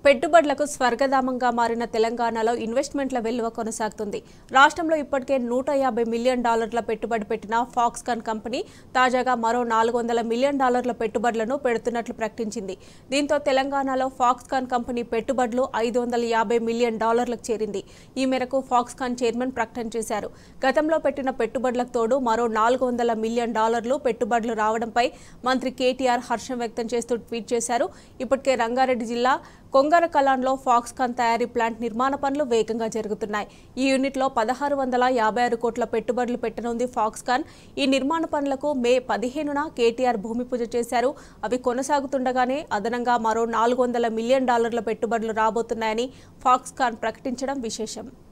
పెట్టుబడులకు స్వర్గధామంగా మారిన తెలంగాణలో ఇన్వెస్ట్మెంట్ల వెల్లువ కొనసాగుతుంది రాష్ట్రంలో ఇప్పటికే నూట యాభై మిలియన్ డాలర్ల పెట్టుబడి పెట్టిన ఫాక్స్కాన్ కంపెనీ తాజాగా మరో నాలుగు వందల మిలియన్ డాలర్ల పెట్టుబడులను పెడుతున్నట్లు ప్రకటించింది దీంతో తెలంగాణలో ఫాక్స్కాన్ కంపెనీ పెట్టుబడులు ఐదు వందల యాభై మిలియన్ డాలర్లకు చేరింది ఈ మేరకు ఫాక్స్కాన్ చైర్మన్ ప్రకటన చేశారు గతంలో పెట్టిన పెట్టుబడులకు తోడు మరో నాలుగు వందల మిలియన్ డాలర్లు పెట్టుబడులు రావడంపై మంత్రి కేటీఆర్ హర్షం వ్యక్తం చేస్తూ ట్వీట్ చేశారు ఇప్పటికే రంగారెడ్డి జిల్లా కొంగర కలాన్లో ఫాక్స్కాన్ తయారీ ప్లాంట్ నిర్మాణ పనులు వేగంగా జరుగుతున్నాయి ఈ యూనిట్లో పదహారు వందల యాభై ఆరు కోట్ల పెట్టుబడులు పెట్టనుంది ఫాక్స్కాన్ ఈ నిర్మాణ పనులకు మే పదిహేనున కేటీఆర్ భూమి పూజ చేశారు అవి కొనసాగుతుండగానే అదనంగా మరో నాలుగు వందల మిలియన్ డాలర్ల పెట్టుబడులు రాబోతున్నాయని ఫాక్స్కాన్ ప్రకటించడం విశేషం